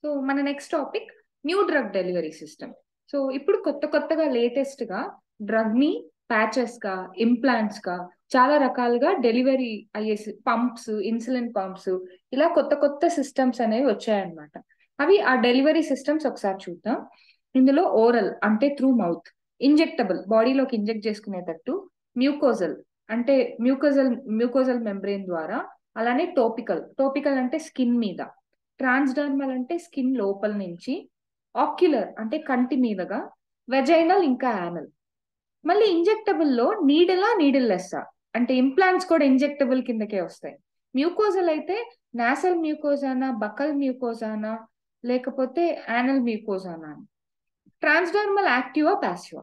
so మన next topic new drug delivery system so ఇప్పుడు కొత్త కొత్తగా లేటెస్ట్ గా డ్రగ్ ని ప్యాచెస్ గా ఇంప్లాంట్స్ గా చాలా రకాలుగా డెలివరీ అయ్యే పంప్స్ ఇన్సులిన్ పంప్స్ ఇలా కొత్త కొత్త సిస్టమ్స్ అనేవి వచ్చాయన్నమాట అవి ఆ డెలివరీ సిస్టమ్స్ ఒకసారి చూద్దాం ఇందులో ఓరల్ అంటే త్రూ మౌత్ ఇంజెక్టబుల్ బాడీలోకి ఇంజెక్ట్ చేసుకునేటట్టు మ్యూకోజల్ అంటే మ్యూకోజల్ మ్యూకోజల్ మెంబ్రెయిన్ ద్వారా అలానే టోపికల్ టోపికల్ అంటే స్కిన్ మీద ట్రాన్స్డర్మల్ అంటే స్కిన్ లోపల నుంచి ఆక్యులర్ అంటే కంటి మీదగా వెజైనల్ ఇంకా యానల్ మళ్ళీ ఇంజెక్టబుల్ లో నీడలా నీడిల్ లెస్సా అంటే ఇంప్లాంట్స్ కూడా ఇంజెక్టబుల్ కిందకే వస్తాయి మ్యూకోజల్ అయితే నాసల్ మ్యూకోజానా బకల్ మ్యూకోజానా లేకపోతే యానల్ మ్యూకోజానా ట్రాన్స్డర్మల్ యాక్టివా ప్యాసివా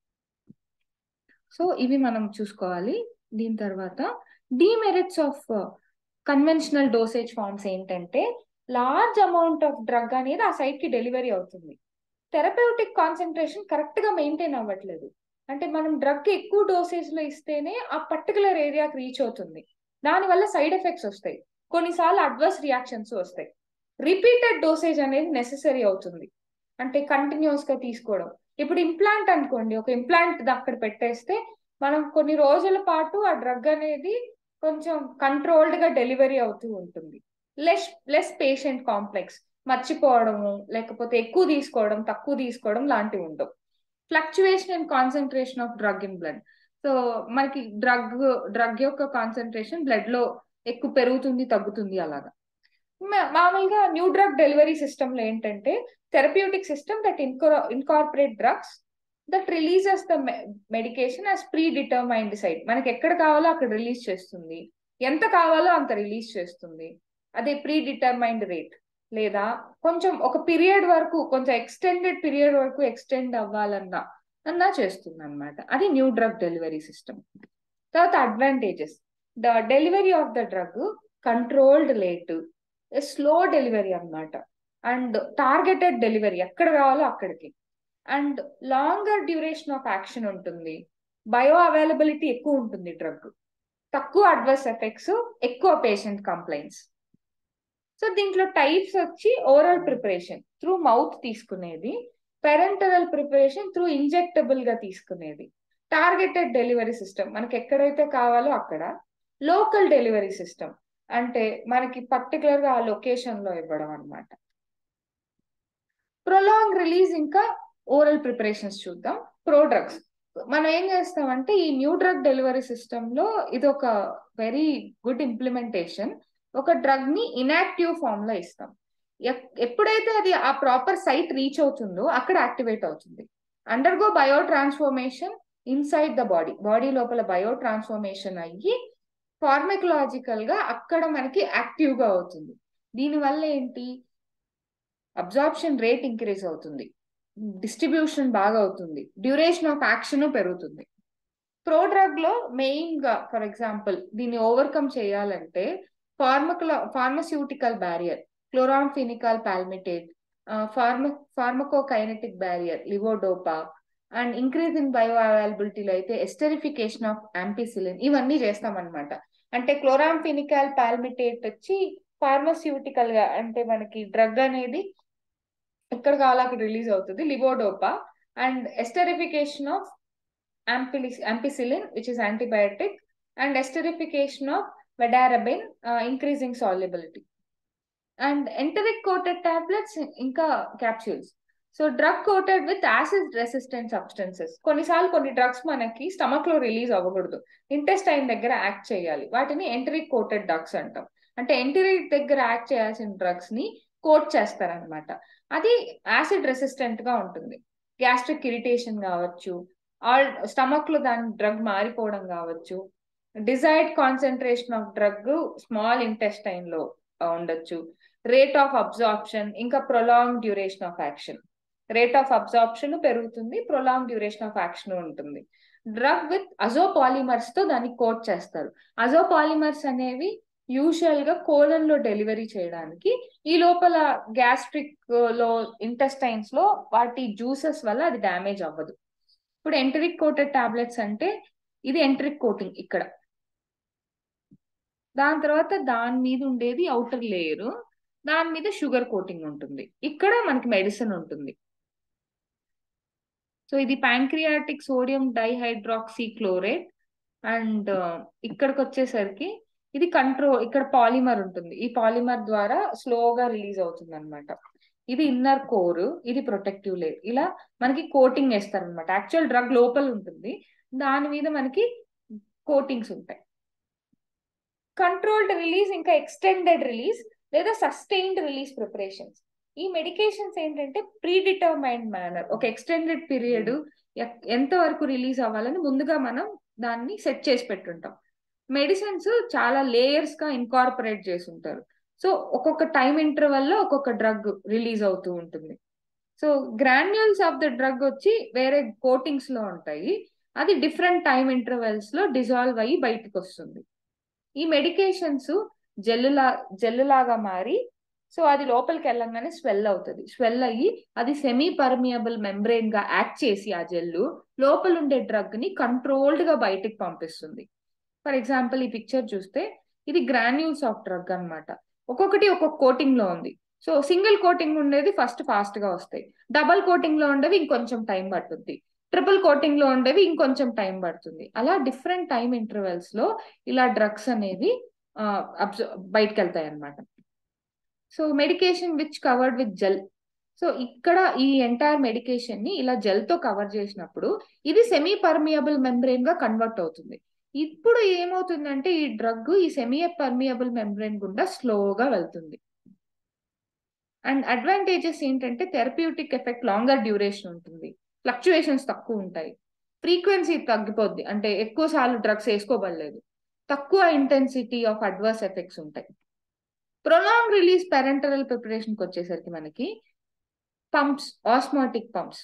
సో ఇవి మనం చూసుకోవాలి దీని తర్వాత demerits of conventional dosage forms ఏంటంటే లార్జ్ అమౌంట్ ఆఫ్ డ్రగ్ అనేది ఆ సైట్ కి డెలివరీ అవుతుంది థెరపeuటిక్ కాన్సన్ట్రేషన్ కరెక్ట్ గా మెయింటైన్ అవ్వట్లేదు అంటే మనం డ్రగ్ ఎక్కువ డోసేజ్ లో ఇస్తేనే ఆ పర్టికులర్ ఏరియాకి రీచ్ అవుతుంది దానివల్ల సైడ్ ఎఫెక్ట్స్ వస్తాయి కొన్నిసార్లు అడ్వర్స్ రియాక్షన్స్ వస్తాయి రిపీటెడ్ డోసేజ్ అనేది నెససరీ అవుతుంది అంటే కంటిన్యూస్ గా తీసుకోవడం ఇప్పుడు ఇంప్లాంట్ అనుకోండి ఒక ఇంప్లాంట్ అక్కడ పెట్టేస్తే మనం కొన్ని రోజుల పాటు ఆ డ్రగ్ అనేది కొంచెం కంట్రోల్డ్ గా డెలివరీ అవుతూ ఉంటుంది లెస్ లెస్ పేషెంట్ కాంప్లెక్స్ మర్చిపోవడము లేకపోతే ఎక్కువ తీసుకోవడం తక్కువ తీసుకోవడం లాంటివి ఉండవు fluctuation and concentration of drug in blood so మనకి డ్రగ్ డ్రగ్ యొక్క కాన్సన్ట్రేషన్ బ్లడ్ లో ఎక్కువ పెరుగుతుంది తగ్గుతుంది అలాగా మామూలుగా న్యూ డ్రగ్ డెలివరీ సిస్టమ్ లో ఏంటంటే therapeutic system that incorporate drugs that releases the medication as predetermined site మనకి ఎక్కడ కావాలో అక్కడ రిలీజ్ చేస్తుంది ఎంత కావాలో అంత రిలీజ్ చేస్తుంది అదే ప్రీ డిటర్మైన్డ్ రేట్ లేదా కొంచెం ఒక పీరియడ్ వరకు కొంచెం ఎక్స్టెండెడ్ పీరియడ్ వరకు ఎక్స్టెండ్ అవ్వాలన్నా అన్నా చేస్తుంది అనమాట అది న్యూ డ్రగ్ డెలివరీ సిస్టమ్ తర్వాత advantages the delivery of the drug controlled late slow delivery అనమాట అండ్ టార్గెటెడ్ డెలివరీ ఎక్కడ కావాలో అక్కడికి and longer duration of action ఉంటుంది బయో అవైలబిలిటీ ఎక్కువ ఉంటుంది డ్రగ్ తక్కువ అడ్వర్స్ ఎఫెక్ట్స్ ఎక్కువ పేషెంట్ కంప్లైంట్స్ సో దీంట్లో టైప్స్ వచ్చి ఓరల్ ప్రిపరేషన్ త్రూ మౌత్ తీసుకునేది పెరెంటరల్ ప్రిపరేషన్ త్రూ ఇంజెక్టబుల్ గా తీసుకునేది టార్గెటెడ్ డెలివరీ సిస్టమ్ మనకి ఎక్కడైతే కావాలో అక్కడ లోకల్ డెలివరీ సిస్టమ్ అంటే మనకి పర్టికులర్ గా ఆ లొకేషన్ లో ఇవ్వడం అనమాట ప్రొలాంగ్ రిలీజ్ ఇంకా ఓరల్ ప్రిపరేషన్స్ చూద్దాం ప్రో డ్రగ్స్ మనం ఏం చేస్తామంటే ఈ న్యూ డ్రగ్ డెలివరీ సిస్టమ్ లో ఇది ఒక వెరీ గుడ్ ఇంప్లిమెంటేషన్ ఒక డ్రగ్ ని ఇనాక్టివ్ ఫామ్ లో ఇస్తాం ఎప్పుడైతే అది ఆ ప్రాపర్ సైట్ రీచ్ అవుతుందో అక్కడ యాక్టివేట్ అవుతుంది undergo biotransformation inside the body body లోపల బయో ట్రాన్స్ఫర్మేషన్ అయ్యి ఫార్మకలాజికల్ గా అక్కడ మనకి యాక్టివ్ గా అవుతుంది దీనివల్ల ఏంటి అబ్జార్ప్షన్ రేట్ ఇంక్రీజ్ అవుతుంది డిస్ట్రిబ్యూషన్ బాగా అవుతుంది డ్యూరేషన్ ఆఫ్ యాక్షన్ పెరుగుతుంది ప్రో డ్రగ్ లో మెయిన్ గా ఫర్ ఎగ్జాంపుల్ దీన్ని ఓవర్కమ్ చేయాలంటే ఫార్మకల ఫార్మస్యూటికల్ బ్యారియర్ క్లోరాంఫినికాల్ పాల్మిటేట్ ఫార్మ pharmacokinetic barrier levodopa and increase in బయో అవైలబిలిటీలో అయితే ఎస్టరిఫికేషన్ ఆఫ్ యాంపిసిలిన్ ఇవన్నీ చేస్తామన్నమాట అంటే క్లోరాంఫినికాల్ పాల్మిటేట్ వచ్చి ఫార్మస్యూటికల్ గా అంటే మనకి డ్రగ్ అనేది ఎక్కడ కావాలో అక్కడ రిలీజ్ అవుతుంది levodopa and esterification of ampicillin which is antibiotic and esterification of vedarabine uh, increasing solubility and enteric coated tablets ఇంకా capsules so drug coated with acid resistant substances కొన్నిసార్లు కొన్ని డ్రగ్స్ మనకి స్టమక్ లో రిలీజ్ అవ్వకూడదు intestine దగ్గర act చేయాలి వాటిని enteric coated drugs అంటాం అంటే ఎంటరిక్ దగ్గర యాక్ట్ చేయాల్సిన డ్రగ్స్ ని కోట్ చేస్తారనమాట అది యాసిడ్ రెసిస్టెంట్ గా ఉంటుంది గ్యాస్ట్రిక్ ఇరిటేషన్ కావచ్చు ఆల్ స్టమక్ లో దాని డ్రగ్ మారిపోవడం కావచ్చు desired concentration of drug small intestine లో ఉండొచ్చు రేట్ ఆఫ్ అబ్జార్ప్షన్ ఇంకా prolong duration of action rate of absorption పెరుగుతుంది ప్రొలాంగ్ డ్యూరేషన్ ఆఫ్ యాక్షన్ ఉంటుంది డ్రగ్ విత్ అజోపాలిమర్స్ తో దాన్ని కోట్ చేస్తారు అజోపాలిమర్స్ అనేవి యూజువల్ గా కోలన్ లో డెలివరీ చేయడానికి ఈ లోపల గ్యాస్ట్రిక్ లో ఇంటెస్టైన్స్ లో వాటి జ్యూసెస్ వల్ల అది డ్యామేజ్ అవ్వదు ఇప్పుడు ఎంటరిక్ కోటెడ్ టాబ్లెట్స్ అంటే ఇది ఎంటరిక్ కోటింగ్ ఇక్కడ దాని తర్వాత దాని మీద ఉండేది అవుటర్ లేయర్ దాని మీద షుగర్ కోటింగ్ ఉంటుంది ఇక్కడ మనకి మెడిసిన్ ఉంటుంది సో ఇది pancreatic sodium dihydroxy chlorate and ఇక్కడికి వచ్చేసరికి ఇది కంట్రోల్ ఇక్కడ పాలిమర్ ఉంటుంది ఈ పాలిమర్ ద్వారా స్లోగా రిలీజ్ అవుతుంది అనమాట ఇది ఇన్నర్ కోర్ ఇది ప్రొటెక్టివ్ లేయర్ ఇలా మనకి కోటింగ్ వేస్తారనమాట యాక్చువల్ డ్రగ్ లోపల ఉంటుంది దాని మీద మనకి కోటింగ్స్ ఉంటాయి కంట్రోల్డ్ రిలీజ్ ఇంకా ఎక్స్టెండెడ్ రిలీజ్ లేదా సస్టైన్డ్ రిలీజ్ ప్రిపరేషన్స్ ఈ మెడికేషన్స్ ఏంటంటే ప్రీ డిటర్మైన్డ్ మేనర్ ఒక ఎక్స్టెండెడ్ పీరియడ్ ఎంత వరకు రిలీజ్ అవ్వాలని ముందుగా మనం దాన్ని సెట్ చేసి పెట్టుంటాం మెడిసిన్స్ చాలా లేయర్స్ గా ఇన్కార్పొరేట్ చేసి ఉంటారు సో ఒక్కొక్క టైం ఇంటర్వెల్ లో ఒక్కొక్క డ్రగ్ రిలీజ్ అవుతూ ఉంటుంది so granules of the drug వచ్చి వేరే కోటింగ్స్ లో ఉంటాయి అది డిఫరెంట్ టైం ఇంటర్వెల్స్ లో డిజాల్వ్ అయ్యి బయటకు వస్తుంది ఈ మెడికేషన్స్ జెల్లులా జెల్లులాగా మారి సో అది లోపలికి వెళ్ళంగానే స్వెల్ అవుతుంది స్వెల్ అయ్యి అది సెమీ పర్మియబుల్ మెంబ్రెయిన్ గా యాక్ట్ చేసి ఆ జెల్లు లోపల ఉండే డ్రగ్ ని కంట్రోల్డ్ గా బయటికి పంపిస్తుంది ఫర్ ఎగ్జాంపుల్ ఈ పిక్చర్ చూస్తే ఇది గ్రాన్యూల్స్ ఆఫ్ డ్రగ్ అనమాట ఒక్కొక్కటి ఒక్కొక్క కోటింగ్ లో ఉంది సో సింగిల్ కోటింగ్ ఉండేది ఫస్ట్ ఫాస్ట్ గా వస్తాయి డబల్ కోటింగ్ లో ఉండేవి ఇంకొంచెం టైం పట్టుద్ది ట్రిపుల్ కోటింగ్ లో ఉండేవి ఇంకొంచెం టైం పడుతుంది అలా డిఫరెంట్ టైం ఇంటర్వెల్స్ లో ఇలా డ్రగ్స్ అనేవి బయటకు వెళ్తాయి అనమాట so medication which covered with gel so ఇక్కడ ఈ ఎంటైర్ మెడికేషన్ ని ఇలా జెల్ తో కవర్ చేసినప్పుడు ఇది సెమీ పర్మియబుల్ మెంబ్రెయిన్ గా కన్వర్ట్ అవుతుంది ఇప్పుడు ఏమవుతుందంటే ఈ డ్రగ్ ఈ సెమీ పర్మియబుల్ మెంబ్రెయిన్ గుండా స్లోగా వెళ్తుంది అండ్ అడ్వాంటేజెస్ ఏంటంటే థెరప్యూటిక్ ఎఫెక్ట్ లాంగర్ డ్యూరేషన్ ఉంటుంది ఫ్లక్చుయేషన్స్ తక్కువ ఉంటాయి ఫ్రీక్వెన్సీ తగ్గిపోద్ది అంటే ఎక్కువ సార్లు డ్రగ్స్ వేసుకోబడలేదు తక్కువ ఇంటెన్సిటీ ఆఫ్ అడ్వర్స్ ఎఫెక్ట్స్ ఉంటాయి ప్రొలాంగ్ రిలీజ్ పెరెంటరల్ ప్రిపరేషన్కి వచ్చేసరికి మనకి pumps osmotic pumps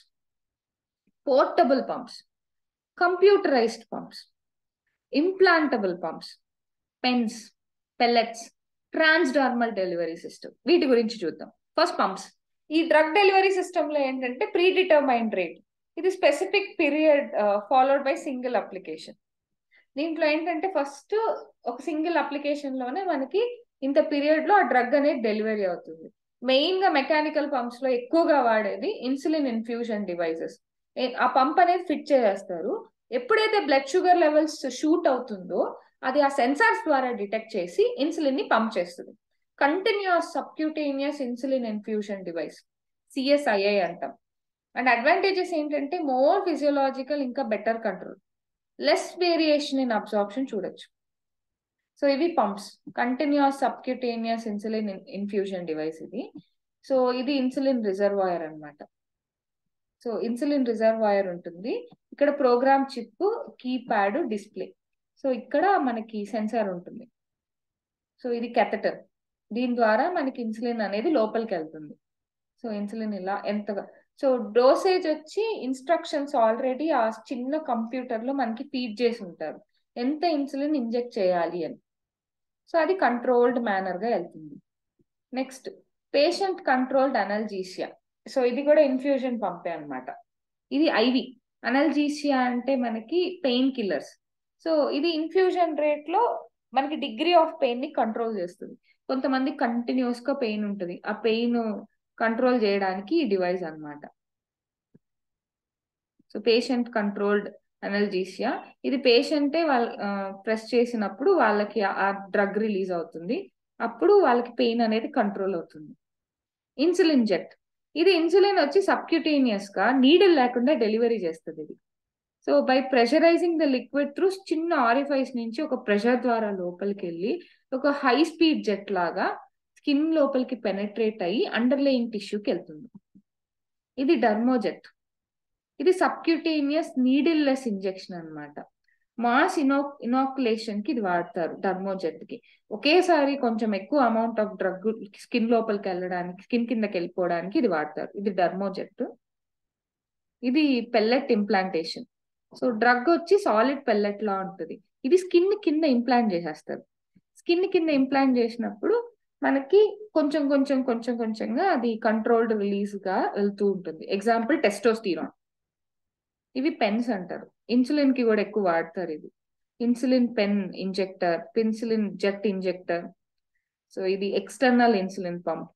portable pumps computerised pumps implantable pumps pens pellets transdermal delivery system వీటి గురించి చూద్దాం ఫస్ట్ పంప్స్ ఈ డ్రగ్ డెలివరీ సిస్టమ్ లో ఏంటంటే ప్రీ డిటర్మైన్డ్ రేట్ ఇది specific period followed by single application దీంట్లో ఏంటంటే ఫస్ట్ ఒక సింగిల్ అప్లికేషన్ లోనే మనకి ఇంత పీరియడ్ లో ఆ డ్రగ్ అనేది డెలివరీ అవుతుంది మెయిన్ గా మెకానికల్ పంప్స్ లో ఎక్కువగా వాడేది ఇన్సులిన్ ఇన్ఫ్యూజన్ డివైసెస్ ఆ పంప్ అనేది ఫిట్ చేసేస్తారు ఎప్పుడైతే బ్లడ్ షుగర్ లెవెల్స్ షూట్ అవుతుందో అది ఆ సెన్సార్స్ ద్వారా డిటెక్ట్ చేసి ఇన్సులిన్ ని పంప్ చేస్తుంది continuous subcutaneous insulin infusion device CSII అంటాం అండ్ అడ్వాంటేజెస్ ఏంటంటే మోర్ ఫిజియోలాజికల్ ఇంకా better control less variation in absorption చూడొచ్చు సో ఇవి pumps continuous subcutaneous insulin infusion device ఇది సో ఇది ఇన్సులిన్ రిజర్వాయర్ అనమాట సో ఇన్సులిన్ రిజర్వాయర్ ఉంటుంది ఇక్కడ program chip keypad display so ఇక్కడ మనకి సెన్సార్ ఉంటుంది సో ఇది కెథటర్ దీని ద్వారా మనకి ఇన్సులిన్ అనేది లోపలికి వెళ్తుంది సో ఇన్సులిన్ ఇలా ఎంతగా సో డోసేజ్ వచ్చి ఇన్స్ట్రక్షన్స్ ఆల్రెడీ ఆ చిన్న కంప్యూటర్ లో మనకి ఫీడ్ చేసి ఉంటారు ఎంత ఇన్సులిన్ ఇంజెక్ట్ చేయాలి అని సో అది కంట్రోల్డ్ మేనర్ గా వెళ్తుంది next patient controlled analgesia so ఇది కూడా ఇన్ఫ్యూజన్ పంపే అనమాట ఇది ఐవి అనల్జీసియా అంటే మనకి పెయిన్ కిల్లర్స్ సో ఇది ఇన్ఫ్యూజన్ రేట్ లో మనకి డిగ్రీ ఆఫ్ పెయిన్ ని కంట్రోల్ చేస్తుంది కొంతమంది కంటిన్యూస్ గా పెయిన్ ఉంటుంది ఆ పెయిన్ కంట్రోల్ చేయడానికి ఈ డివైస్ అనమాట సో పేషెంట్ కంట్రోల్డ్ అనల్జీసియా ఇది పేషెంటే వాళ్ళ ప్రెస్ చేసినప్పుడు వాళ్ళకి ఆ డ్రగ్ రిలీజ్ అవుతుంది అప్పుడు వాళ్ళకి పెయిన్ అనేది కంట్రోల్ అవుతుంది ఇన్సులిన్ జెట్ ఇది ఇన్సులిన్ వచ్చి సబ్క్యూటేనియస్ గా నీడిల్ లేకుండా డెలివరీ చేస్తుంది ఇది so by pressurising the liquid through చిన్న ఆరిఫైస్ నుంచి ఒక ప్రెషర్ ద్వారా లోపలికి వెళ్ళి ఒక హై స్పీడ్ జెట్ లాగా స్కిన్ లోపలికి పెనట్రేట్ అయ్యి అండర్లేయింగ్ టిష్యూకి వెళ్తుంది ఇది డర్మోజెట్ ఇది సబ్క్యూటేనియస్ నీడిల్ లెస్ ఇంజెక్షన్ అనమాట మాస్ ఇనో ఇనాకులేషన్ కి ఇది వాడతారు డర్మోజెట్ కి ఒకేసారి కొంచెం ఎక్కువ అమౌంట్ ఆఫ్ డ్రగ్ స్కిన్ లోపలికి వెళ్ళడానికి స్కిన్ కిందకి వెళ్ళిపోవడానికి ఇది వాడతారు ఇది డర్మోజెట్ ఇది పెల్లెట్ ఇంప్లాంటేషన్ సో డ్రగ్ వచ్చి సాలిడ్ పెల్లెట్ లా ఉంటుంది ఇది స్కిన్ కింద ఇంప్లాంట్ చేసేస్తారు స్కిన్ కింద ఇంప్లాంట్ చేసినప్పుడు మనకి కొంచెం కొంచెం కొంచెం కొంచెంగా అది కంట్రోల్డ్ రిలీజ్ గా వెళ్తూ ఉంటుంది ఎగ్జాంపుల్ టెస్టోస్టీరాన్ ఇవి పెన్స్ అంటారు ఇన్సులిన్ కి కూడా ఎక్కువ వాడతారు ఇది insulin pen injector penicillin jet injector so ఇది ఎక్స్టర్నల్ ఇన్సులిన్ పంప్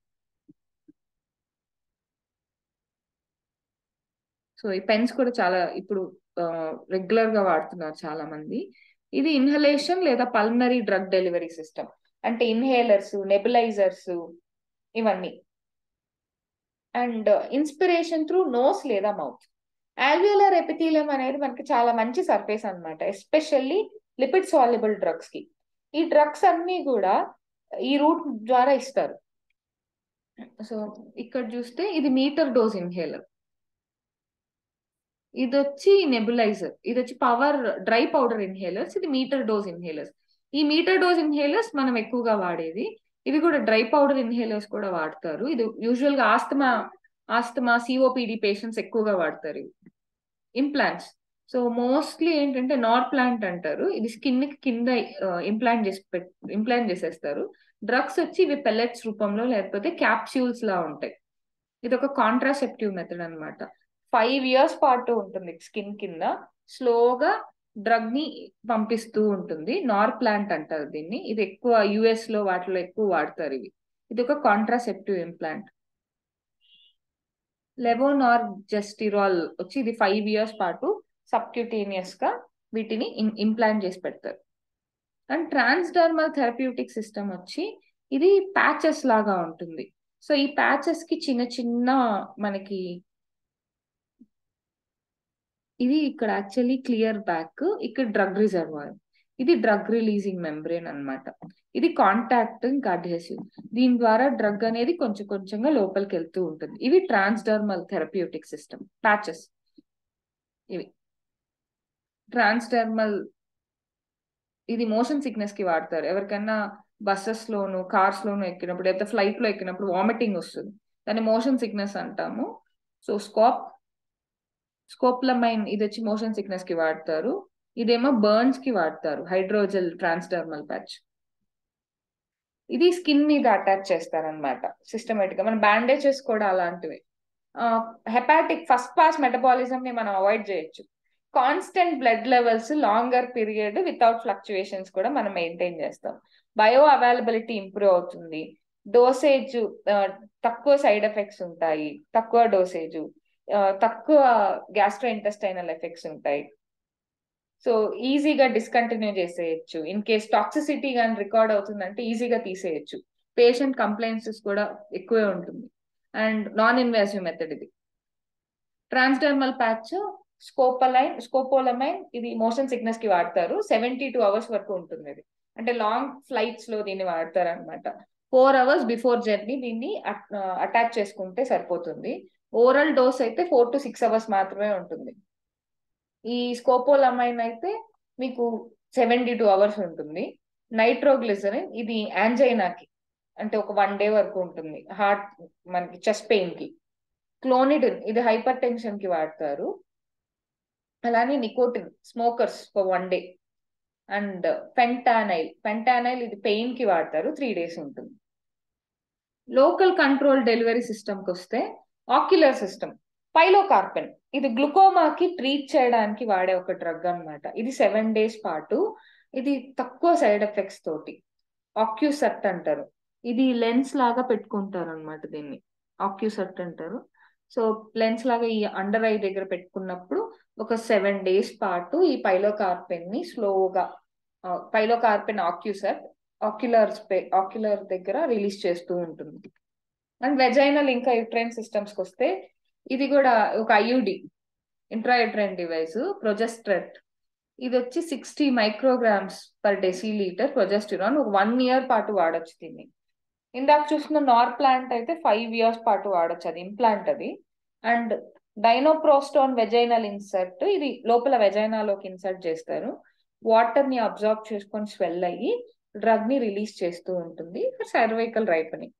సో ఈ పెన్స్ కూడా చాలా ఇప్పుడు రెగ్యులర్ గా వాడుతున్నారు చాలా మంది ఇది ఇన్హలేషన్ లేదా పల్మనరీ డ్రగ్ డెలివరీ సిస్టమ్ అంటే ఇన్హేలర్స్ నెబులైజర్స్ ఇవన్నీ అండ్ ఇన్స్పిరేషన్ త్రూ నోస్ లేదా మౌత్ ఆల్వియోలర్ ఎపిథీలియం అనేది మనకి చాలా మంచి సర్ఫేస్ అన్నమాట ఎస్పెషల్లీ లిపిడ్ సాల్యుబుల్ డ్రగ్స్ కి ఈ డ్రగ్స్ అన్ని కూడా ఈ రూట్ ద్వారా ఇస్తారు సో ఇక్కడ చూస్తే ఇది మీటర్ డోస్ ఇన్హేలర్ ఇది వచ్చి నెబులైజర్ ఇది వచ్చి పవర్ డ్రై పౌడర్ ఇన్హేలర్స్ ఇది మీటర్ డోస్ ఇన్హేలర్స్ ఈ మీటర్ డోస్ ఇన్హేలర్స్ మనం ఎక్కువగా వాడేది ఇవి కూడా డ్రై పౌడర్ ఇన్హేలర్స్ కూడా వాడతారు ఇది యూజువల్ గా ఆస్తమా ఆస్తమా సిఓపిడి పేషెంట్స్ ఎక్కువగా వాడతారు ఇవి ఇంప్లాంట్స్ సో మోస్ట్లీ ఏంటంటే నార్ ప్లాంట్ అంటారు ఇది స్కిన్ కి కింద ఇంప్లాంట్ చేసి ఇంప్లాంట్ చేసేస్తారు డ్రగ్స్ వచ్చి ఇవి పెల్లెట్స్ రూపంలో లేకపోతే క్యాప్స్యూల్స్ లా ఉంటాయి ఇది ఒక కాంట్రాసెప్టివ్ మెథడ్ అనమాట ఫైవ్ ఇయర్స్ పాటు ఉంటుంది స్కిన్ కింద స్లోగా డ్రగ్ ని పంపిస్తూ ఉంటుంది నార్ ప్లాంట్ అంటారు దీన్ని ఇది ఎక్కువ యుఎస్ లో వాటిలో ఎక్కువ వాడతారు ఇవి ఇది ఒక కాంట్రాసెప్టివ్ ఇంప్లాంట్ లెవోనార్ జస్టిరాల్ వచ్చి ఇది ఫైవ్ ఇయర్స్ పాటు సబ్క్యూటేనియస్ గా వీటిని ఇంప్లాంట్ చేసి పెడతారు అండ్ ట్రాన్స్డర్మల్ థెరప్యూటిక్ సిస్టమ్ వచ్చి ఇది ప్యాచెస్ లాగా ఉంటుంది సో ఈ ప్యాచెస్ కి చిన్న చిన్న మనకి ఇది ఇక్కడ యాక్చువల్లీ క్లియర్ బ్యాక్ ఇక్కడ డ్రగ్ రిజర్వాయర్ ఇది డ్రగ్ రిలీజింగ్ మెంబ్రేన్ అన్నమాట ఇది కాంటాక్టింగ్ అడ్హెసివ్ దీని ద్వారా డ్రగ్ అనేది కొంచెం కొంచెంగా లోపలికి వెళ్తూ ఉంటుంది ఇవి ట్రాన్స్డర్మల్ థెరప్యూటిక్ సిస్టమ్ ప్యాచెస్ ఇవి ట్రాన్స్డర్మల్ ఇది మోషన్ సిక్నెస్ కి వాడతారు ఎవరికైనా బస్సెస్ లోను కార్స్ లోను ఎక్కినప్పుడు లేకపోతే ఫ్లైట్ లో ఎక్కినప్పుడు వామిటింగ్ వస్తుంది దాన్ని మోషన్ సిక్నెస్ అంటాము సో స్కోప్ స్కోప్లమైన్ ఇది వచ్చి మోషన్ సిక్నెస్ కి వాడతారు ఇదేమో బర్న్స్ కి వాడతారు హైడ్రోజెల్ ట్రాన్స్డర్మల్ ప్యాచ్ ఇది స్కిన్ మీద అటాచ్ చేస్తారనమాట సిస్టమేటిక్ గా మన బ్యాండేజెస్ కూడా అలాంటివి హెపాటిక్ ఫస్ట్ పాస్ మెటబాలిజం ని మనం అవాయిడ్ చేయొచ్చు constant blood levels longer period without fluctuations కూడా మనం మెయింటైన్ చేస్తాం బయో అవైలబిలిటీ ఇంప్రూవ్ అవుతుంది డోసేజ్ తక్కువ సైడ్ ఎఫెక్ట్స్ ఉంటాయి తక్కువ డోసేజ్ తక్కువ గ్యాస్ట్రో ఇంటెస్టైనల్ ఎఫెక్ట్స్ ఉంటాయి సో ఈజీగా డిస్కంటిన్యూ చేసేయచ్చు ఇన్ కేస్ టాక్సిసిటీ కానీ రికార్డ్ అవుతుందంటే ఈజీగా తీసేయచ్చు పేషెంట్ కంప్లైంట్స్ కూడా ఎక్కువే ఉంటుంది అండ్ నాన్ ఇన్వాసివ్ మెథడ్ ఇది ట్రాన్స్డర్మల్ ప్యాచ్ స్కోపలైన్ స్కోపోలమైన్ ఇది మోషన్ సిక్నెస్ కి వాడతారు సెవెంటీ టూ అవర్స్ వరకు ఉంటుంది ఇది అంటే లాంగ్ ఫ్లైట్స్ లో దీన్ని వాడతారు అనమాట ఫోర్ అవర్స్ బిఫోర్ జర్నీ దీన్ని అటాచ్ చేసుకుంటే సరిపోతుంది ఓరల్ డోస్ అయితే ఫోర్ టు సిక్స్ అవర్స్ మాత్రమే ఉంటుంది ఈ స్కోపోలమైన్ అయితే మీకు సెవెంటీ టూ అవర్స్ ఉంటుంది నైట్రోగ్లిజరిన్ ఇది యాంజైనాకి అంటే ఒక వన్ డే వరకు ఉంటుంది హార్ట్ మనకి చెస్ట్ పెయిన్ కి క్లోనిడిన్ ఇది హైపర్ టెన్షన్ కి వాడతారు అలానే nicotine smokers for one day and fentanyl fentanyl ఇది పెయిన్ కి వాడతారు త్రీ డేస్ ఉంటుంది లోకల్ కంట్రోల్ డెలివరీ సిస్టమ్కి వస్తే ఆక్యులర్ సిస్టమ్ పైలోకార్పెన్ ఇది గ్లూకోమాకి ట్రీట్ చేయడానికి వాడే ఒక డ్రగ్ అనమాట ఇది సెవెన్ డేస్ పాటు ఇది తక్కువ సైడ్ ఎఫెక్ట్స్ తోటి ఆక్యూసెట్ అంటారు ఇది లెన్స్ లాగా పెట్టుకుంటారు అనమాట దీన్ని ఆక్యూసెట్ అంటారు సో లెన్స్ లాగా ఈ అండర్ ఐ దగ్గర పెట్టుకున్నప్పుడు ఒక సెవెన్ డేస్ పాటు ఈ పైలోకార్పెన్ ని స్లోగా పైలోకార్పెన్ ఆక్యూసెట్ ఆక్యులర్ స్పే ఆక్యులర్ దగ్గర రిలీజ్ చేస్తూ ఉంటుంది అండ్ వెజైనల్ ఇంకా యుట్రైన్ సిస్టమ్స్ కి వస్తే ఇది కూడా ఒక ఐయుడి ఇంట్రాయుట్రైన్ డివైస్ ప్రొజెస్ట్రెట్ ఇది వచ్చి sixty micrograms per decilitre progesterone ఒక వన్ ఇయర్ పాటు వాడచ్చు దీన్ని ఇందాక చూసిన నార్ ప్లాంట్ అయితే ఫైవ్ ఇయర్స్ పాటు వాడచ్చు అది ఇంప్లాంట్ అది అండ్ డైనోప్రోస్టోన్ వెజైనల్ ఇన్సర్ట్ ఇది లోపల వెజైనాలోకి ఇన్సర్ట్ చేస్తారు వాటర్ ని అబ్జర్వ్ చేసుకొని స్వెల్ అయ్యి డ్రగ్ ని రిలీజ్ చేస్తూ ఉంటుంది సర్వైకల్ రైపనింగ్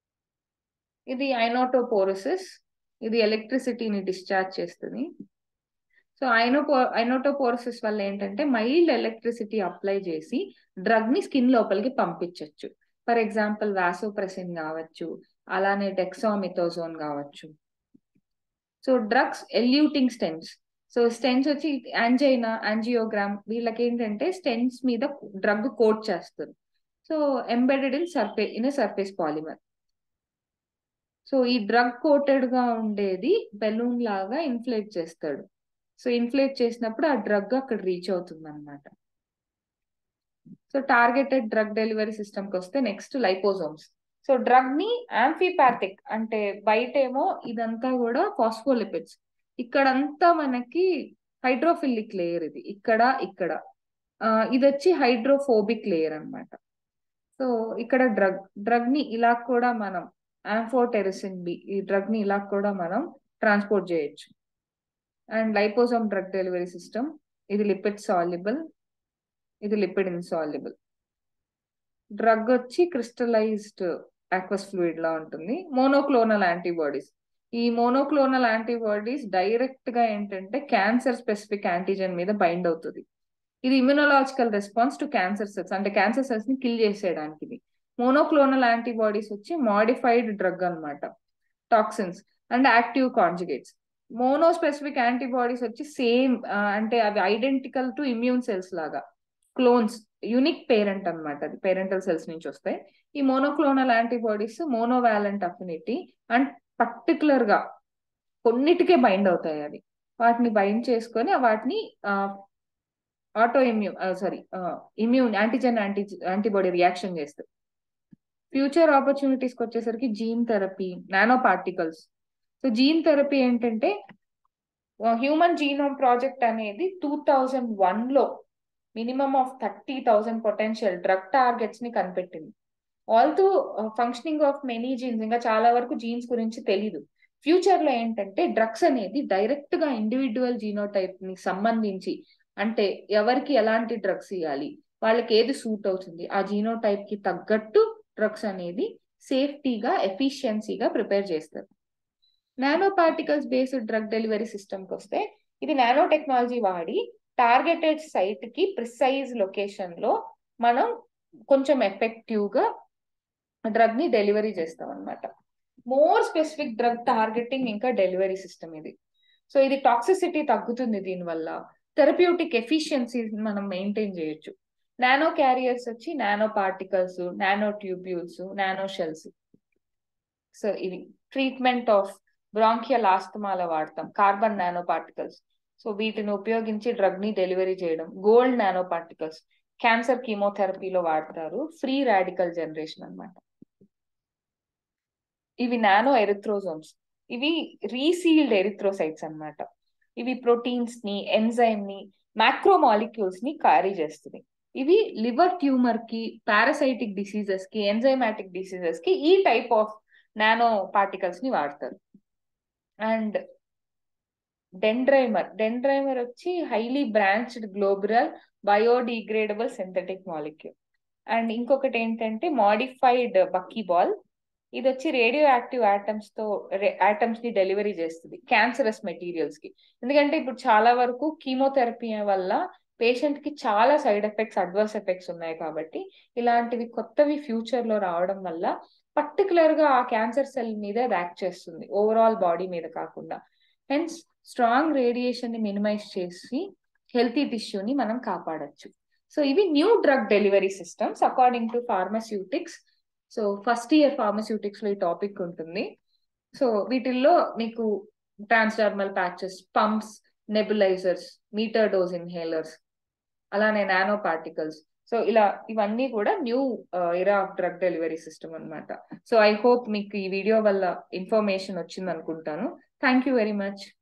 ఇది ఐనోటోపోరోసిస్ ఇది ఎలక్ట్రిసిటీని డిశ్చార్జ్ చేస్తుంది సో ఐనోపో ఐనోటోపోరోసిస్ వల్ల ఏంటంటే మైల్డ్ ఎలక్ట్రిసిటీ అప్లై చేసి డ్రగ్ ని స్కిన్ లోపలికి పంపించవచ్చు ఫర్ ఎగ్జాంపుల్ వాసోప్రెసిన్ కావచ్చు అలానే డెక్సామిథోజోన్ కావచ్చు so drugs eluting stents so stents వచ్చి యాంజైనా యాంజియోగ్రామ్ వీళ్ళకి ఏంటంటే స్టెన్స్ మీద డ్రగ్ కోట్ చేస్తారు సో ఎంబెడెడ్ ఇన్ సర్ఫే in a surface polymer so ఈ డ్రగ్ కోటెడ్ గా ఉండేది బెలూన్ లాగా ఇన్ఫ్లేట్ చేస్తాడు సో ఇన్ఫ్లేట్ చేసినప్పుడు ఆ డ్రగ్ అక్కడ రీచ్ అవుతుంది అనమాట so targeted drug delivery system కి వస్తే నెక్స్ట్ లైపోజోమ్స్ సో డ్రగ్ ని యాంఫీపాథిక్ అంటే బయటేమో ఇదంతా కూడా ఫాస్ఫోలిపిడ్స్ ఇక్కడంతా మనకి హైడ్రోఫిలిక్ లేయర్ ఇది ఇక్కడ ఇక్కడ ఆ, ఇది వచ్చి హైడ్రోఫోబిక్ లేయర్ అన్నమాట సో ఇక్కడ డ్రగ్ డ్రగ్ ని ఇలా కూడా మనం ఆంఫోటెరిసిన్ బి ఈ డ్రగ్ ని ఇలా కూడా మనం ట్రాన్స్పోర్ట్ చేయొచ్చు and liposome drug delivery system ఇది లిపిడ్ సాల్యుబుల్ ఇది లిపిడ్ ఇన్సాల్యుబుల్ డ్రగ్ వచ్చి క్రిస్టలైజ్డ్ ఆక్వస్ ఫ్లూయిడ్ లా ఉంటుంది మోనోక్లోనల్ యాంటీబాడీస్ ఈ మోనోక్లోనల్ యాంటీబాడీస్ డైరెక్ట్ గా ఏంటంటే క్యాన్సర్ స్పెసిఫిక్ యాంటీజెన్ మీద బైండ్ అవుతుంది ఇది immunological response to cancer cells అంటే క్యాన్సర్ సెల్స్ ని కిల్ చేసేయడానికి ఇది మోనోక్లోనల్ యాంటీబాడీస్ వచ్చి మాడిఫైడ్ డ్రగ్ అన్నమాట toxins and active conjugates monospecific antibodies వచ్చి సేమ్ అంటే అవి ఐడెంటికల్ టు ఇమ్యూన్ సెల్స్ లాగా క్లోన్స్ యూనిక్ పేరెంట్ అన్నమాట అది పేరెంటల్ సెల్స్ నుంచి వస్తాయి ఈ monoclonal antibodies monovalent affinity and particular గా కొన్నిటికే బైండ్ అవుతాయి అది వాటిని బైండ్ చేసుకొని వాటిని auto immune sorry immune antigen anti antibody reaction చేస్తుంది ఫ్యూచర్ ఆపర్చునిటీస్కి వచ్చేసరికి gene therapy nano particles so gene therapy ఏంటంటే హ్యూమన్ జీనోమ్ ప్రాజెక్ట్ అనేది టూ థౌజండ్ వన్ లో minimum of thirty thousand potential drug targets ని కనిపెట్టింది although functioning of many genes ఇంకా చాలా వరకు జీన్స్ గురించి తెలీదు ఫ్యూచర్ లో ఏంటంటే డ్రగ్స్ అనేది డైరెక్ట్ గా ఇండివిజువల్ జీనోటైప్ ని సంబంధించి అంటే ఎవరికి ఎలాంటి డ్రగ్స్ ఇవ్వాలి వాళ్ళకి ఏది సూట్ అవుతుంది ఆ జీనోటైప్ కి తగ్గట్టు డ్రగ్స్ అనేది సేఫ్టీగా ఎఫిషియన్సీగా ప్రిపేర్ చేస్తారు nano particles based drug delivery సిస్టమ్కి వస్తే ఇది నానో టెక్నాలజీ వాడి టార్గెటెడ్ సైట్ కి ప్రిసైజ్ లొకేషన్ లో మనం కొంచెం ఎఫెక్టివ్ గా డ్రగ్ ని డెలివరీ చేస్తాం అనమాట మోర్ స్పెసిఫిక్ డ్రగ్ టార్గెటింగ్ ఇంకా డెలివరీ సిస్టమ్ ఇది సో ఇది టాక్సిసిటీ తగ్గుతుంది దీనివల్ల థెరప్యూటిక్ ఎఫిషియన్సీ మనం మెయింటైన్ చేయొచ్చు నానో క్యారియర్స్ వచ్చి nano particles nano tubules nano shells so ఇవి ట్రీట్మెంట్ ఆఫ్ బ్రాంకియల్ ఆస్తమాల వాడతాం కార్బన్ నానో పార్టికల్స్ సో వీటిని ఉపయోగించి డ్రగ్ ని డెలివరీ చేయడం గోల్డ్ నానో పార్టికల్స్ క్యాన్సర్ కీమోథెరపీలో వాడతారు ఫ్రీ రాడికల్ జనరేషన్ అన్నమాట ఇవి నానో ఎరిథ్రోజోమ్స్ ఇవి రీసీల్డ్ ఎరిథ్రోసైట్స్ అన్నమాట ఇవి ప్రోటీన్స్ ని ఎంజైమ్ ని మైక్రో మాలిక్యూల్స్ ని క్యారీ చేస్తుంది ఇవి లివర్ ట్యూమర్ కి పారాసైటిక్ డిసీజెస్ కి ఎంజైమాటిక్ డిసీజెస్ కి ఈ టైప్ ఆఫ్ నానో పార్టికల్స్ ని వాడతారు అండ్ డెండ్రైమర్ డెండ్రైమర్ వచ్చి highly branched globular biodegradable synthetic molecule and ఇంకొకటి ఏంటంటే మాడిఫైడ్ బక్కీ బాల్ ఇది వచ్చి రేడియో యాక్టివ్ ఆటమ్స్ తో ఆటమ్స్ ని డెలివరీ చేస్తుంది క్యాన్సరస్ మెటీరియల్స్ కి ఎందుకంటే ఇప్పుడు చాలా వరకు కీమోథెరపీ వల్ల పేషెంట్ కి చాలా సైడ్ ఎఫెక్ట్స్ అడ్వర్స్ ఎఫెక్ట్స్ ఉన్నాయి కాబట్టి ఇలాంటివి కొత్తవి ఫ్యూచర్ లో రావడం వల్ల పర్టికులర్ గా ఆ క్యాన్సర్ సెల్ మీద యాక్ట్ చేస్తుంది ఓవరాల్ బాడీ మీద కాకుండా హెన్స్ స్ట్రాంగ్ రేడియేషన్ ని మినిమైజ్ చేసి హెల్తీ టిష్యూని మనం కాపాడొచ్చు సో ఇవి new drug delivery systems according to pharmaceutics so first year pharmaceutics లో ఈ టాపిక్ ఉంటుంది సో వీటిల్లో మీకు transdermal patches pumps nebulisers meter dose inhalers అలానే నానో పార్టికల్స్ సో ఇలా ఇవన్నీ కూడా new era of drug delivery system అనమాట సో ఐ హోప్ మీకు ఈ వీడియో వల్ల ఇన్ఫర్మేషన్ వచ్చింది అనుకుంటాను థ్యాంక్ యూ వెరీ మచ్